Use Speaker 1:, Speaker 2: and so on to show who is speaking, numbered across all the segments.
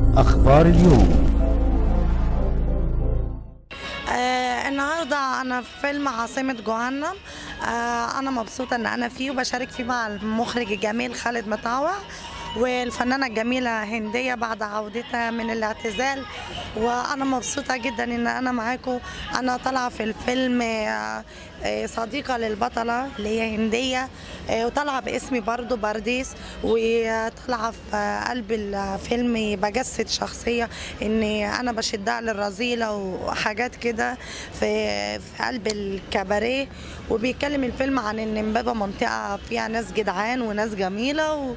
Speaker 1: أخبار اليوم
Speaker 2: آه النهارده انا في فيلم عاصمه جهنم آه انا مبسوطه ان انا فيه وبشارك فيه مع المخرج الجميل خالد مطاوع والفنانه الجميله هنديه بعد عودتها من الاعتزال وانا مبسوطه جدا ان انا معاكم انا طالعه في الفيلم آه، آه، صديقه للبطله اللي هي هنديه آه، وطالعه باسمي برضو برديس وطالعه في آه، قلب الفيلم بجسد شخصيه ان انا بشدها للرذيله وحاجات كده في في قلب الكباريه وبيتكلم الفيلم عن ان امبابه منطقه فيها ناس جدعان وناس جميله و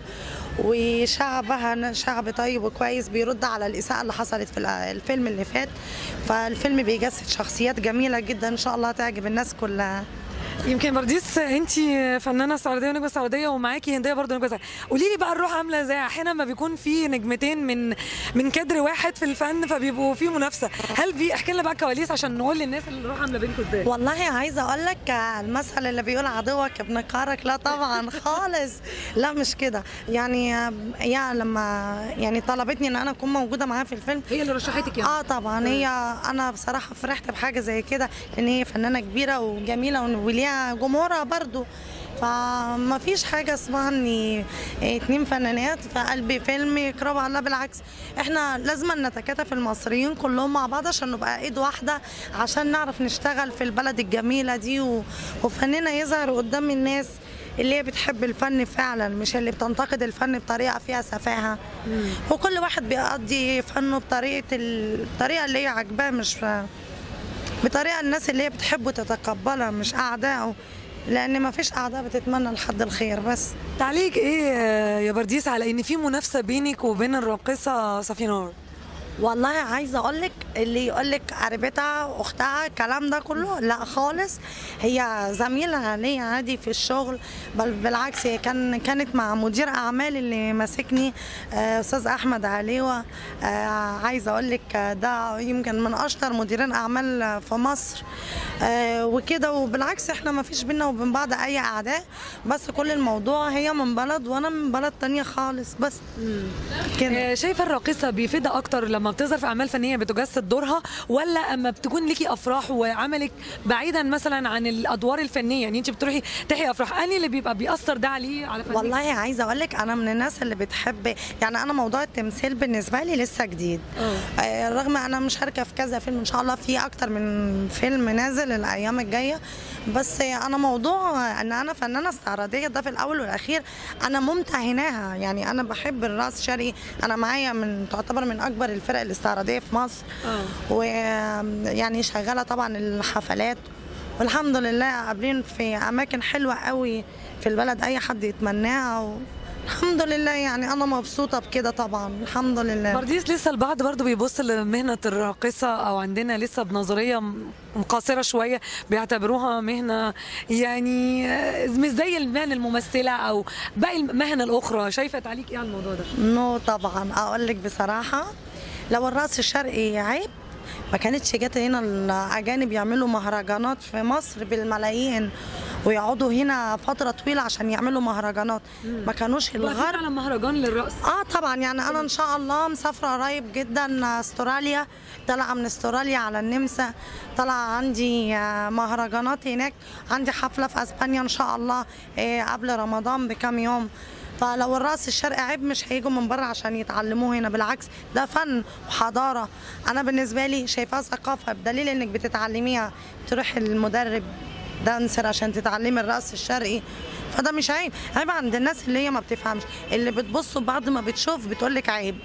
Speaker 2: وشعبها شعب طيب وكويس بيرد على الإساءة اللي حصلت في الفيلم اللي فات فالفيلم بيجسد شخصيات جميلة جدا إن شاء الله تعجب الناس كلها
Speaker 3: يمكن برديس انت فنانه سعوديه ونجمه سعوديه ومعاكي هنديه برضه نجمه سعوديه قولي لي بقى الروح عامله ازاي احيانا ما بيكون في نجمتين من من كادر واحد في الفن فبيبقوا في منافسه هل في احكي لنا بقى كواليس عشان نقول للناس الروح عامله بينكم ازاي
Speaker 2: والله عايزه اقول لك المثل اللي بيقول عدوك ابن كارك لا طبعا خالص لا مش كده يعني يا لما يعني طلبتني ان انا اكون موجوده معاها في الفيلم
Speaker 3: هي اللي رشحتك يعني
Speaker 2: اه طبعا هي انا بصراحه فرحت بحاجه زي كده لان هي فنانه كبيره وجميله وليها جمهورها برضو فما فيش حاجة اسمها ان اتنين فنانات في قلب فيلم يقربوا على الله بالعكس احنا لازم نتكاتف المصريين كلهم مع بعض عشان نبقى ايد واحدة عشان نعرف نشتغل في البلد الجميلة دي و... وفننا يظهر قدام الناس اللي هي بتحب الفن فعلا مش اللي بتنتقد الفن بطريقة فيها سفاهة وكل واحد بيقضي فنه بطريقة ال- الطريقة اللي هي عاجباه مش بطريقه الناس اللي هي بتحبه تتقبلها مش اعدائه لان ما فيش اعداء بتتمنى لحد الخير بس
Speaker 3: تعليق ايه يا برديس على ان في منافسه بينك وبين الراقصه صفينار
Speaker 2: والله عايزه اقول لك اللي يقول لك قريبتها اختها الكلام ده كله لا خالص هي زميله ليا عادي في الشغل بل بالعكس هي كان كانت مع مدير اعمال اللي ماسكني آه، استاذ احمد عليوه آه، عايزه اقول لك آه، ده يمكن من اشطر مديرين اعمال في مصر آه، وكده وبالعكس احنا ما فيش بينا وبين بعض اي اعداء بس كل الموضوع هي من بلد وانا من بلد تانية خالص بس كده
Speaker 3: آه، شايفه الراقصه بيفيدها اكتر لما بتظهر في اعمال فنيه بتجسد دورها ولا اما بتكون ليكي افراح وعملك بعيدا مثلا عن الادوار الفنيه يعني انت بتروحي تحيي افراح اني اللي بيبقى بيأثر ده عليه على فنك
Speaker 2: والله عايزه اقول لك انا من الناس اللي بتحب يعني انا موضوع التمثيل بالنسبه لي لسه جديد
Speaker 3: اه.
Speaker 2: آه، رغم انا مشاركه في كذا فيلم ان شاء الله في اكتر من فيلم نازل الايام الجايه بس انا موضوع ان انا فنانه استعراضيه ده في الاول والاخير انا ممتهناها يعني انا بحب الراس شرقي انا معايا من تعتبر من اكبر الفرق الاستعراضيه في مصر
Speaker 3: اه.
Speaker 2: ويعني شغاله طبعا الحفلات والحمد لله قابلين في اماكن حلوه قوي في البلد اي حد يتمناها الحمد لله يعني انا مبسوطه بكده طبعا الحمد لله
Speaker 3: برديس لسه البعض برضو بيبص لمهنة الراقصة أو عندنا لسه بنظرية م- مقاصرة شوية بيعتبروها مهنة يعني آه، مش زي المهن الممثلة أو باقي المهن الأخرى شايفة تعليق إيه على الموضوع ده؟
Speaker 2: نو طبعا اقول لك بصراحه لو الرأس الشرقي عيب ما كانتش جت هنا الاجانب يعملوا مهرجانات في مصر بالملايين ويقعدوا هنا فتره طويله عشان يعملوا مهرجانات ما كانوش الغرب
Speaker 3: على مهرجان للرقص
Speaker 2: اه طبعا يعني انا ان شاء الله مسافره قريب جدا استراليا طالعه من استراليا على النمسا طالعه عندي آه، مهرجانات هناك عندي حفله في اسبانيا ان شاء الله آه، قبل رمضان بكام يوم فلو الرأس الشرقي عيب مش هيجوا من بره عشان يتعلموه هنا بالعكس ده فن وحضارة أنا بالنسبة لي شايفاها ثقافة بدليل إنك بتتعلميها تروح المدرب دانسر عشان تتعلمي الرقص الشرقي فده مش عيب عيب عند الناس اللي هي ما بتفهمش اللي بتبص بعد ما بتشوف بتقول لك عيب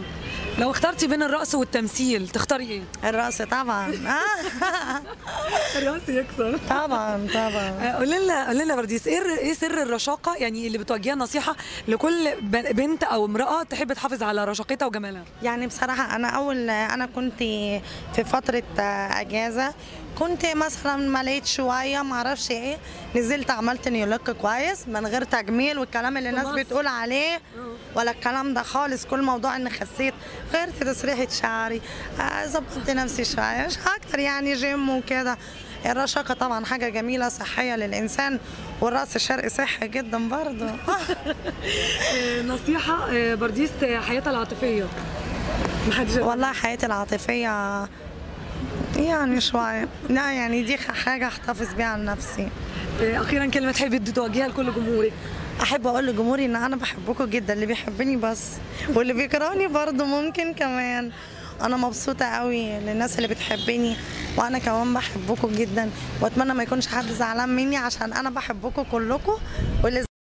Speaker 3: لو اخترتي بين الرقص والتمثيل تختاري إيه؟
Speaker 2: الرقص طبعا آه،
Speaker 3: الرقص يكسر
Speaker 2: طبعا طبعا
Speaker 3: قولي لنا قولي لنا برديس ايه الر- ايه سر الرشاقه يعني اللي بتوجهيها نصيحه لكل ب- بنت او امراه تحب تحافظ على رشاقتها وجمالها
Speaker 2: يعني بصراحة أنا أول أنا كنت في فترة أجازة كنت مثلا مليت شوية معرفش إيه نزلت عملت نيولوك كويس من غير تجميل والكلام اللي الناس
Speaker 3: مصر.
Speaker 2: بتقول عليه ولا الكلام ده خالص كل موضوع إني خسيت غيرت تسريحة شعري آه، ظبطت نفسي شوية مش أكتر يعني جيم وكده الرشاقة طبعا حاجة جميلة صحية للإنسان والرأس الشرقي صحي جدا برضه
Speaker 3: نصيحه برديس حياتها العاطفيه محدش
Speaker 2: والله حياتي العاطفيه يعني شوية لا يعني دي حاجة احتفظ بيها عن نفسي
Speaker 3: آه، اخيرا كلمه تحبي توجهها لكل جمهورك
Speaker 2: احب اقول لجمهوري ان انا بحبكم جدا اللي بيحبني بس واللي بيكرهني برضه ممكن كمان انا مبسوطه قوي للناس اللي بتحبني وانا كمان بحبكم جدا واتمنى ما يكونش حد زعلان مني عشان انا بحبكم كلكم واللي